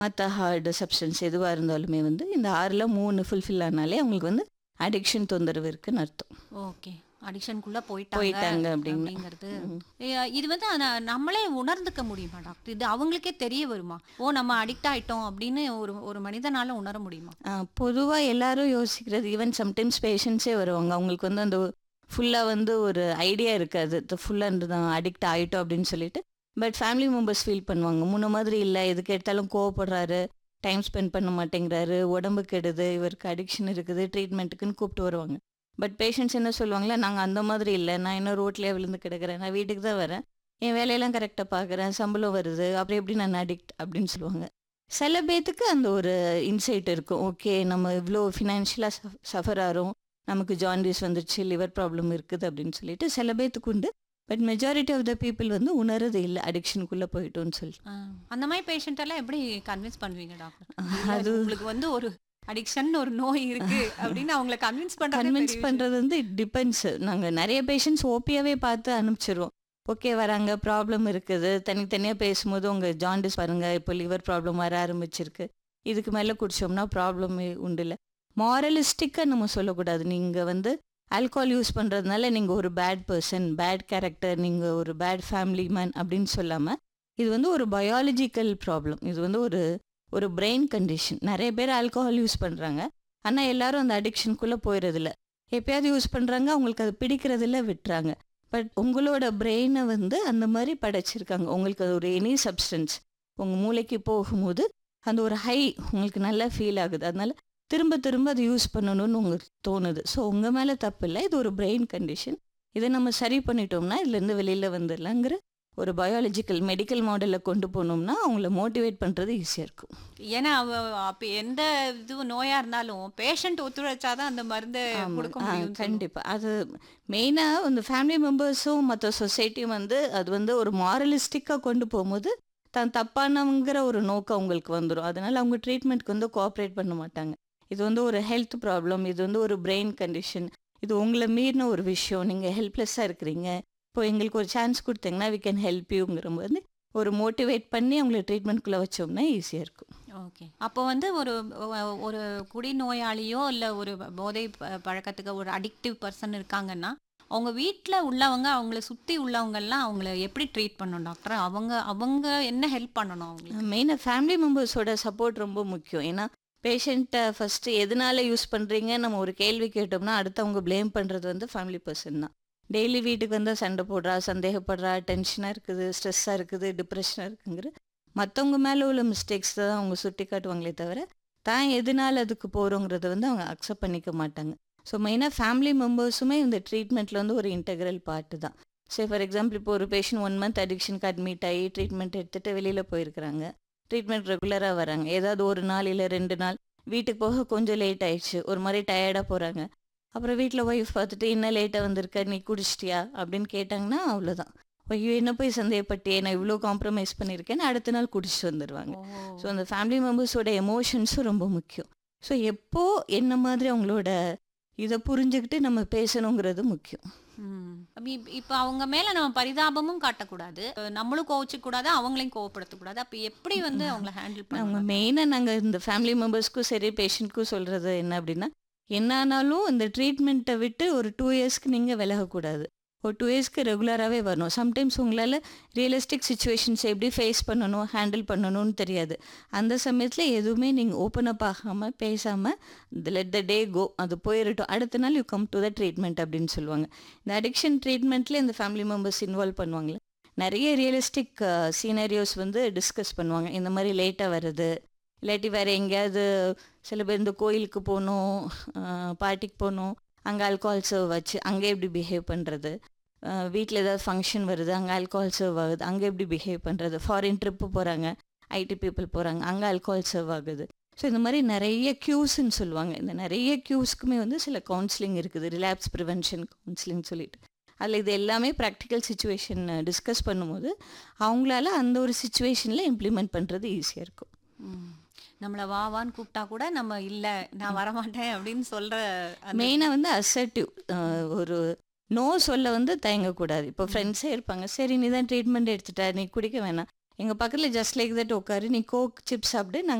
மற்ற hard substance எதுவாக இருந்தாலுமே வந்து இந்த ஆறில் மூணு ஃபுல்ஃபில் ஆனாலே அவங்களுக்கு வந்து அடிக்ஷன் தொந்தரவு இருக்குன்னு அர்த்தம் ஓகே அடிக்ஷனுக்குள்ள போயிட்டாங்க போயிட்டாங்க அப்படின்னு அப்படிங்கிறது ஏ, இது வந்து ஆனா- நம்மளே உணர்ந்துக்க முடியுமா டாக்டர் இது அவங்களுக்கே தெரிய வருமா ஓ நம்ம அடிக்ட் ஆயிட்டோம் அப்படின்னு ஒரு ஒரு மனிதனால உணர முடியுமா பொதுவாக எல்லாரும் யோசிக்கிறது ஈவன் சம்டைம்ஸ் பேஷண்ட்ஸே வருவாங்க அவங்களுக்கு வந்து அந்த ஃபுல்லாக வந்து ஒரு ஐடியா இருக்காது ஃபுல்லாக தான் அடிக்ட் ஆகிட்டோம் அப்படின்னு சொல்லிட்டு பட் ஃபேமிலி மெம்பர்ஸ் ஃபீல் பண்ணுவாங்க முன்ன மாதிரி இல்லை எதுக்கு எடுத்தாலும் கோவப்படுறாரு டைம் ஸ்பெண்ட் பண்ண மாட்டேங்கிறாரு உடம்பு கெடுது இவருக்கு அடிக்ஷன் இருக்குது ட்ரீட்மெண்ட்டுக்குன்னு கூப்பிட்டு வருவாங்க பட் பேஷண்ட்ஸ் என்ன சொல்லுவாங்களா நாங்கள் அந்த மாதிரி இல்லை நான் இன்னும் ரோட்லேயே விழுந்து கிடக்கிறேன் நான் வீட்டுக்கு தான் வரேன் என் வேலையெல்லாம் கரெக்டாக பார்க்குறேன் சம்பளம் வருது அப்புறம் எப்படி நான் அடிக்ட் அப்படின்னு சொல்லுவாங்க சில பேத்துக்கு அந்த ஒரு இன்சைட் இருக்கும் ஓகே நம்ம இவ்வளோ ஃபினான்ஷியலாக சஃபர் ஆகிறோம் நமக்கு ஜாண்டிஸ் வந்துருச்சு லிவர் ப்ராப்ளம் இருக்குது அப்படின்னு சொல்லிட்டு சில பேத்துக்கு உண்டு but majority of the people வந்து உணரது இல்லை அடிக்ஷனுக்குள்ளே போயிட்டோன்னு சொல்லி ஆ, அந்த மாதிரி பேஷண்ட் எல்லாம் எப்படி கன்வின்ஸ் பண்ணுவீங்க டாக்டர் அது- அது உங்களுக்கு வந்து ஒரு அடிக்ஷன் ஒரு நோய் இருக்கு அப்படின்னு அவங்கள கன்வின்ஸ் பண்றது கன்வின்ஸ் பண்ணுறது வந்து இட் டிபெண்ட்ஸ் நாங்கள் நிறைய பேஷண்ட்ஸ் ஓபியாவே பார்த்து அனுப்பிச்சிருவோம் ஓகே வராங்க ப்ராப்ளம் இருக்குது தனித்தனியாக பேசும்போது உங்கள் ஜாண்டிஸ் பாருங்க இப்போ லிவர் ப்ராப்ளம் வர ஆரம்பிச்சிருக்கு இதுக்கு மேலே குடிச்சோம்னா ப்ராப்ளம் உண்டு இல்லை மாரலிஸ்டிக்காக நம்ம சொல்லக்கூடாது நீங்கள் வந்து ஆல்கோஹால் யூஸ் பண்ணுறதுனால நீங்கள் ஒரு பேட் பர்சன் பேட் கேரக்டர் நீங்கள் ஒரு பேட் ஃபேமிலி மேன் அப்படின்னு சொல்லாமல் இது வந்து ஒரு பயாலஜிக்கல் ப்ராப்ளம் இது வந்து ஒரு ஒரு பிரெயின் கண்டிஷன் நிறைய பேர் ஆல்கோஹால் யூஸ் பண்ணுறாங்க ஆனால் எல்லாரும் அந்த அடிக்ஷனுக்குள்ளே போயிடுறதில்ல எப்பயாவது யூஸ் பண்ணுறாங்க அவங்களுக்கு அது பிடிக்கிறதில்ல விட்டுறாங்க பட் உங்களோட பிரெயினை வந்து அந்த மாதிரி படைச்சிருக்காங்க உங்களுக்கு அது ஒரு எனி சப்ஸ்டன்ஸ் உங்கள் மூளைக்கு போகும்போது அந்த ஒரு ஹை உங்களுக்கு நல்லா ஃபீல் ஆகுது அதனால திரும்ப திரும்ப அதை யூஸ் பண்ணணும்னு உங்களுக்கு தோணுது ஸோ உங்கள் மேலே தப்பு இல்லை இது ஒரு பிரெயின் கண்டிஷன் இதை நம்ம சரி பண்ணிட்டோம்னா இதுலேருந்து வெளியில் வந்துடலாங்கிற ஒரு பயாலஜிக்கல் மெடிக்கல் மாடலில் கொண்டு போனோம்னா அவங்கள மோட்டிவேட் பண்ணுறது ஈஸியாக இருக்கும் ஏன்னா அவ அப்ப எந்த இது நோயா இருந்தாலும் பேஷண்ட் ஒத்துழைச்சாதான் அந்த மருந்து ஆமா. கொடுக்க ஆ, முடியும் கண்டிப்பா அது மெயினாக இந்த ஃபேமிலி மெம்பர்ஸும் மற்ற சொசைட்டியும் வந்து அது வந்து ஒரு மாரலிஸ்டிக்காக கொண்டு போகும்போது தான் தப்பானவங்கிற ஒரு நோக்கம் அவங்களுக்கு வந்துடும் அதனால அவங்க ட்ரீட்மெண்ட்க்கு வந்து கோஆப்ரேட் பண்ண மாட்டாங்க இது வந்து ஒரு ஹெல்த் ப்ராப்ளம் இது வந்து ஒரு பிரெயின் கண்டிஷன் இது உங்களை மீறின ஒரு விஷயம் நீங்கள் ஹெல்ப்லெஸ்ஸாக இருக்கிறீங்க இப்போ எங்களுக்கு ஒரு சான்ஸ் கொடுத்தீங்கன்னா வி கேன் ஹெல்ப் யூங்கிற போது ஒரு மோட்டிவேட் பண்ணி அவங்கள ட்ரீட்மெண்ட்குள்ளே வச்சோம்னா ஈஸியாக இருக்கும் ஓகே அப்போ வந்து ஒரு ஒரு குடி நோயாளியோ இல்ல ஒரு போதை ப- பழக்கத்துக்கு ஒரு அடிக்டிவ் பர்சன் இருக்காங்கன்னா அவங்க வீட்ல உள்ளவங்க அவங்கள சுத்தி உள்ளவங்க எல்லாம் அவங்கள எப்படி ட்ரீட் பண்ணணும் டாக்டர் அவங்க அவங்க என்ன ஹெல்ப் பண்ணணும் அவங்களுக்கு மெயினாக ஃபேமிலி மெம்பர்ஸோட சப்போர்ட் ரொம்ப முக்கியம் ஏன்னா பேஷண்ட்டை ஃபஸ்ட்டு எதனால யூஸ் பண்ணுறீங்க நம்ம ஒரு கேள்வி கேட்டோம்னா அடுத்தவங்க ப்ளேம் பண்ணுறது வந்து ஃபேமிலி பர்சன் தான் டெய்லி வீட்டுக்கு வந்தால் சண்டை போடுறா சந்தேகப்படுறா டென்ஷனாக இருக்குது ஸ்ட்ரெஸ்ஸாக இருக்குது டிப்ரெஷனாக இருக்குங்கிற மற்றவங்க மேலே உள்ள மிஸ்டேக்ஸ் தான் அவங்க சுட்டி காட்டுவாங்களே தவிர தான் எதனால அதுக்கு போகிறோங்கிறத வந்து அவங்க அக்செப்ட் பண்ணிக்க மாட்டாங்க ஸோ மெயினாக ஃபேமிலி மெம்பர்ஸுமே இந்த ட்ரீட்மெண்ட்டில் வந்து ஒரு இன்டெக்ரல் பார்ட்டு தான் சே ஃபார் எக்ஸாம்பிள் இப்போ ஒரு பேஷண்ட் ஒன் மந்த் அடிக்ஷனுக்கு அட்மிட் ஆகி ட்ரீட்மெண்ட் எடுத்துகிட்டு வெளியில் போயிருக்கிறாங்க ட்ரீட்மெண்ட் ரெகுலராக வராங்க ஏதாவது ஒரு நாள் இல்லை ரெண்டு நாள் வீட்டுக்கு போக கொஞ்சம் லேட் ஆயிடுச்சு ஒரு மாதிரி டயர்டாக போகிறாங்க அப்புறம் வீட்டில் ஒய்ஃப் பார்த்துட்டு இன்னும் லேட்டாக வந்திருக்க நீ குடிச்சிட்டியா அப்படின்னு கேட்டாங்கன்னா அவ்வளோதான் ஐயோ என்ன போய் சந்தேகப்பட்டியே நான் இவ்வளோ காம்ப்ரமைஸ் பண்ணியிருக்கேன்னு அடுத்த நாள் குடிச்சிட்டு வந்துடுவாங்க ஸோ அந்த ஃபேமிலி மெம்பர்ஸோட எமோஷன்ஸும் ரொம்ப முக்கியம் ஸோ எப்போ என்ன மாதிரி அவங்களோட இதை புரிஞ்சுக்கிட்டு நம்ம பேசணுங்கிறது முக்கியம் ம். அப்ப இப்- இப்ப அவங்க மேல நம்ம பரிதாபமும் காட்டக்கூடாது அஹ் நம்மளும் கோவச்சிக்க கூடாது அவங்களையும் கோவப்படுத்தக்கூடாது அப்ப எப்படி வந்து அவங்கள ஹேண்டில் அவங்க பண்ணுவாங்க மெயினாக நாங்கள் இந்த ஃபேமிலி மெம்பர்ஸ்க்கும் சரி பேஷண்ட்க்கும் சொல்கிறது என்ன அப்படின்னா என்ன ஆனாலும் இந்த ட்ரீட்மெண்ட்டை விட்டு ஒரு டூ இயர்ஸ்க்கு நீங்கள் விலகக்கூடாது ஒரு டூ இயர்ஸ்க்கு ரெகுலராகவே வரணும் சம்டைம்ஸ் உங்களால் ரியலிஸ்டிக் சுச்சுவேஷன்ஸ் எப்படி ஃபேஸ் பண்ணணும் ஹேண்டில் பண்ணணும்னு தெரியாது அந்த சமயத்தில் எதுவுமே நீங்கள் ஓப்பன் அப் ஆகாமல் பேசாமல் லெட் த டே கோ அது போயிடட்டும் அடுத்த நாள் you come to the treatment அப்படின்னு சொல்லுவாங்க இந்த அடிக்ஷன் ட்ரீட்மெண்ட்டில் இந்த ஃபேமிலி மெம்பர்ஸ் இன்வால்வ் பண்ணுவாங்களே நிறைய ரியலிஸ்டிக் சீனரியோஸ் வந்து டிஸ்கஸ் பண்ணுவாங்க இந்த மாதிரி லேட்டாக வருது இல்லாட்டி வேறு எங்கேயாவது சில பேர் இந்த கோயிலுக்கு போகணும் பார்ட்டிக்கு போகணும் அங்கே ஆல்கோஹால் சர்வ் வச்சு அங்கே எப்படி பிஹேவ் பண்ணுறது வீட்டில் ஏதாவது ஃபங்க்ஷன் வருது அங்கே ஆல்கோஹால் சர்வ் ஆகுது அங்கே எப்படி பிஹேவ் பண்ணுறது ஃபாரின் ட்ரிப்பு போகிறாங்க ஐடி பீப்புள் போகிறாங்க அங்கே ஆல்கோஹால் சர்வ் ஆகுது ஸோ இந்த மாதிரி நிறைய க்யூஸ்ன்னு சொல்லுவாங்க இந்த நிறைய க்யூஸ்க்குமே வந்து சில கவுன்சிலிங் இருக்குது ரிலாப்ஸ் ப்ரிவென்ஷன் கவுன்சிலிங் சொல்லிட்டு அதில் இது எல்லாமே ப்ராக்டிக்கல் சுச்சுவேஷன் டிஸ்கஸ் பண்ணும்போது அவங்களால அந்த ஒரு சுச்சுவேஷனில் இம்ப்ளிமெண்ட் பண்ணுறது ஈஸியாக இருக்கும் ம். நம்மள வா வான்னு கூப்பிட்டா கூட நம்ம இல்ல நான் வரமாட்டேன் அப்படின்னு சொல்ற அந்த- மெயினாக வந்து அசர்ட்டிவ் ஒரு நோ சொல்ல வந்து தயங்கக்கூடாது இப்போ ஃப்ரெண்ட்ஸே இருப்பாங்க சரி நீ தான் ட்ரீட்மெண்ட் எடுத்துட்ட நீ குடிக்க வேணாம் எங்கள் பக்கத்தில் ஜஸ்ட் லைக் தட் உட்காரு நீ கோக் சிப்ஸ் சாப்பிடு நாங்கள்